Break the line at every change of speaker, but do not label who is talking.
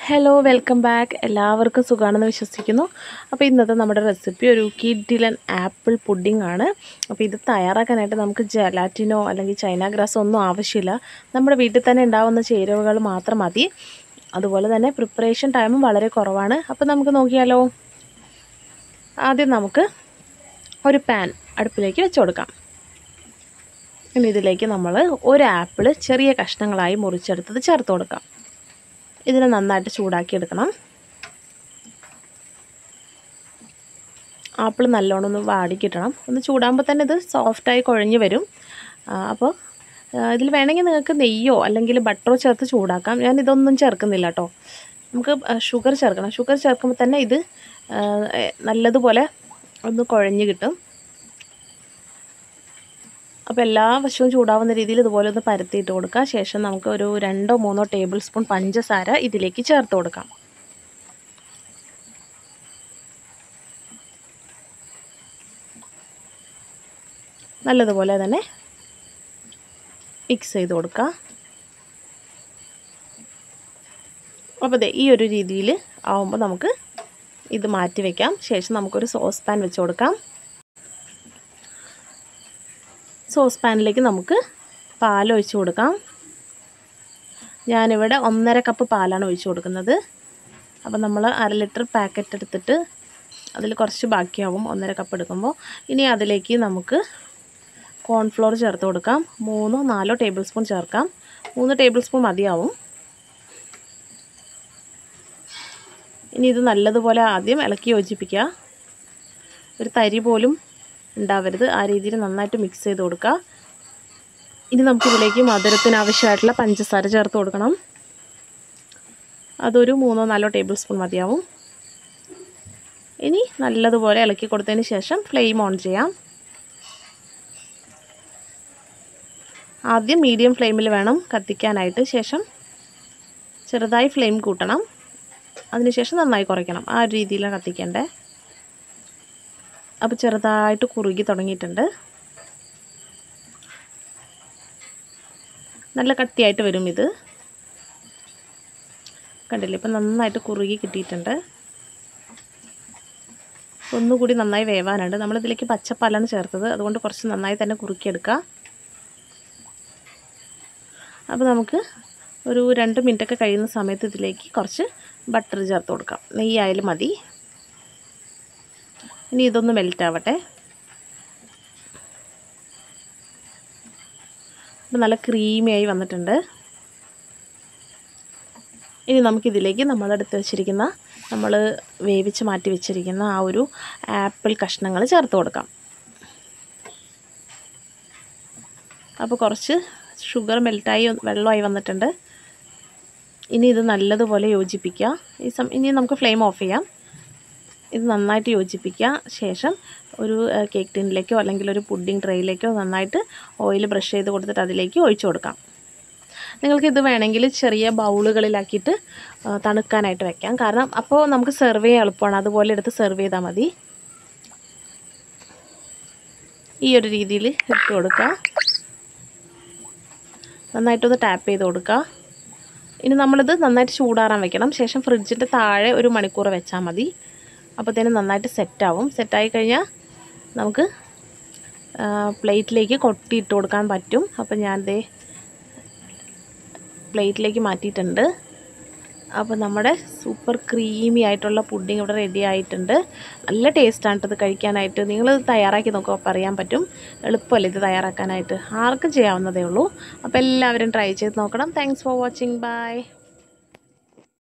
hello welcome back എല്ലാവർക്കും സുഖമാണെന്ന് വിശ്വസിക്കുന്നു അപ്പോൾ ഇന്നത്തെ നമ്മുടെ റെസിപ്പി ഒരു കിഡിലൻ ആപ്പിൾ പുഡിംഗ് ആണ് അപ്പോൾ ഇത് തയ്യാറാക്കാനായിട്ട് നമുക്ക് ജലാറ്റിനോ അല്ലെങ്കിൽ ചൈന ഗ്രാസോ ഒന്നും ആവശ്യമില്ല നമ്മുടെ വീട്ടിൽ തന്നെ ഉണ്ടാവുന്ന ചേരുവകൾ മാത്രം മതി അതുപോലെ തന്നെ പ്രിപ്പറേഷൻ ടൈമും വളരെ കുറവാണ് അപ്പോൾ നമുക്ക് നോക്കിയാലോ ആദ്യം നമുക്ക് ഒരു പാൻ അടുപ്പിലേക്ക് വെച്ച് കൊടുക്കാം ഇനി ഇതിലേക്ക് നമ്മൾ ഒരു ആപ്പിൾ ചെറിയ കഷ്ണങ്ങളായി മുറിച്ചെടുത്തത് ചേർത്ത് കൊടുക്കാം ഇതിനെ നന്നായിട്ട് ചൂടാക്കി എടുക്കണം ആപ്പിൾ നല്ലോണം ഒന്ന് വാടി കിട്ടണം ഒന്ന് ചൂടാകുമ്പോൾ തന്നെ ഇത് സോഫ്റ്റായി കുഴഞ്ഞ് വരും അപ്പോൾ ഇതിൽ വേണമെങ്കിൽ നിങ്ങൾക്ക് നെയ്യോ അല്ലെങ്കിൽ ബട്ടറോ ചേർത്ത് ചൂടാക്കാം ഞാൻ ഇതൊന്നും ചേർക്കുന്നില്ല കേട്ടോ നമുക്ക് ഷുഗർ ചേർക്കണം ഷുഗർ ചേർക്കുമ്പോൾ തന്നെ ഇത് നല്ലതുപോലെ ഒന്ന് കുഴഞ്ഞ് കിട്ടും അപ്പോൾ എല്ലാ വശവും ചൂടാവുന്ന രീതിയിൽ ഇതുപോലെ ഒന്ന് പരത്തിയിട്ട് കൊടുക്കുക ശേഷം നമുക്ക് ഒരു രണ്ടോ മൂന്നോ ടേബിൾ സ്പൂൺ പഞ്ചസാര ഇതിലേക്ക് ചേർത്ത് കൊടുക്കാം നല്ലതുപോലെ തന്നെ മിക്സ് ചെയ്ത് കൊടുക്കുക അപ്പോൾ അതെ ഈ ഒരു രീതിയിൽ ആവുമ്പോൾ നമുക്ക് ഇത് മാറ്റി വയ്ക്കാം ശേഷം നമുക്കൊരു സോസ് പാൻ വെച്ച് കൊടുക്കാം സോസ് പാനിലേക്ക് നമുക്ക് പാൽ ഒഴിച്ച് കൊടുക്കാം ഞാനിവിടെ ഒന്നര കപ്പ് പാലാണ് ഒഴിച്ച് കൊടുക്കുന്നത് അപ്പോൾ നമ്മൾ അര ലിറ്റർ പാക്കറ്റ് എടുത്തിട്ട് അതിൽ കുറച്ച് ബാക്കിയാവും ഒന്നര കപ്പ് എടുക്കുമ്പോൾ ഇനി അതിലേക്ക് നമുക്ക് കോൺഫ്ലോർ ചേർത്ത് കൊടുക്കാം മൂന്നോ നാലോ ടേബിൾ സ്പൂൺ ചേർക്കാം മൂന്ന് ടേബിൾ സ്പൂൺ മതിയാവും ഇനി ഇത് നല്ലതുപോലെ ആദ്യം ഇളക്കി യോജിപ്പിക്കുക ഒരു തരി പോലും ഉണ്ടാവരുത് ആ രീതിയിൽ നന്നായിട്ട് മിക്സ് ചെയ്ത് കൊടുക്കുക ഇനി നമുക്കിതിലേക്ക് മധുരത്തിന് ആവശ്യമായിട്ടുള്ള പഞ്ചസാര ചേർത്ത് കൊടുക്കണം അതൊരു മൂന്നോ നാലോ ടേബിൾ സ്പൂൺ മതിയാവും ഇനി നല്ലതുപോലെ ഇളക്കി കൊടുത്തതിന് ശേഷം ഫ്ലെയിം ഓൺ ചെയ്യാം ആദ്യം മീഡിയം ഫ്ലെയിമിൽ വേണം കത്തിക്കാനായിട്ട് ശേഷം ചെറുതായി ഫ്ലെയിം കൂട്ടണം അതിനുശേഷം നന്നായി കുറയ്ക്കണം ആ ഒരു രീതിയിലാണ് കത്തിക്കേണ്ടത് അപ്പോൾ ചെറുതായിട്ട് കുറുകി തുടങ്ങിയിട്ടുണ്ട് നല്ല കട്ടിയായിട്ട് വരും ഇത് കണ്ടില്ലേ ഇപ്പം നന്നായിട്ട് കുറുകി കിട്ടിയിട്ടുണ്ട് ഒന്നുകൂടി നന്നായി വേവാനുണ്ട് നമ്മളിതിലേക്ക് പച്ചപ്പാലാണ് ചേർത്തത് അതുകൊണ്ട് കുറച്ച് നന്നായി തന്നെ കുറുക്കിയെടുക്കുക അപ്പോൾ നമുക്ക് ഒരു രണ്ട് മിനിറ്റൊക്കെ കഴിയുന്ന സമയത്ത് ഇതിലേക്ക് കുറച്ച് ബട്ടർ ചേർത്ത് കൊടുക്കാം നെയ്യായാലും മതി ഇനി ഇതൊന്ന് മെൽറ്റ് ആവട്ടെ അപ്പോൾ നല്ല ക്രീമിയായി വന്നിട്ടുണ്ട് ഇനി നമുക്കിതിലേക്ക് നമ്മളെടുത്ത് വെച്ചിരിക്കുന്ന നമ്മൾ വേവിച്ച് മാറ്റി വെച്ചിരിക്കുന്ന ആ ഒരു ആപ്പിൾ കഷ്ണങ്ങൾ ചേർത്ത് കൊടുക്കാം അപ്പോൾ കുറച്ച് ഷുഗർ മെൽറ്റായി വെള്ളമായി വന്നിട്ടുണ്ട് ഇനി ഇത് നല്ലതുപോലെ യോജിപ്പിക്കുക ഈ സം ഇനി നമുക്ക് ഫ്ലെയിം ഓഫ് ചെയ്യാം ഇത് നന്നായിട്ട് യോജിപ്പിക്കുക ശേഷം ഒരു കേക്ക് ടിന്നിലേക്കോ അല്ലെങ്കിൽ ഒരു പുഡിംഗ് ട്രേയിലേക്കോ നന്നായിട്ട് ഓയിൽ ബ്രഷ് ചെയ്ത് കൊടുത്തിട്ട് അതിലേക്ക് ഒഴിച്ചു കൊടുക്കാം നിങ്ങൾക്ക് ഇത് വേണമെങ്കിൽ ചെറിയ ബൗളുകളിലാക്കിയിട്ട് തണുക്കാനായിട്ട് വെക്കാം കാരണം അപ്പോൾ നമുക്ക് സെർവ് ചെയ്യാൻ എളുപ്പമാണ് അതുപോലെ എടുത്ത് സെർവ് ചെയ്താൽ മതി ഈ ഒരു രീതിയിൽ ഇട്ട് കൊടുക്കുക നന്നായിട്ടൊന്ന് ടാപ്പ് ചെയ്ത് കൊടുക്കുക ഇനി നമ്മളിത് നന്നായിട്ട് ചൂടാറാൻ വെക്കണം ശേഷം ഫ്രിഡ്ജിൻ്റെ താഴെ ഒരു മണിക്കൂർ വെച്ചാൽ മതി അപ്പോഴത്തേനും നന്നായിട്ട് സെറ്റാവും സെറ്റായി കഴിഞ്ഞാൽ നമുക്ക് പ്ലേറ്റിലേക്ക് കൊട്ടിയിട്ട് കൊടുക്കാൻ പറ്റും അപ്പോൾ ഞാൻ ദേ പ്ലേറ്റിലേക്ക് മാറ്റിയിട്ടുണ്ട് അപ്പോൾ നമ്മുടെ സൂപ്പർ ക്രീമി ആയിട്ടുള്ള പുഡിംഗ് ഇവിടെ റെഡി ആയിട്ടുണ്ട് നല്ല ടേസ്റ്റാണ് ഇത് കഴിക്കാനായിട്ട് നിങ്ങൾ തയ്യാറാക്കി നോക്കുക അപ്പോൾ അറിയാൻ പറ്റും എളുപ്പമല്ല ഇത് തയ്യാറാക്കാനായിട്ട് ആർക്കും ചെയ്യാവുന്നതേ ഉള്ളൂ അപ്പോൾ എല്ലാവരും ട്രൈ ചെയ്ത് നോക്കണം താങ്ക്സ് ഫോർ വാച്ചിങ് ബൈ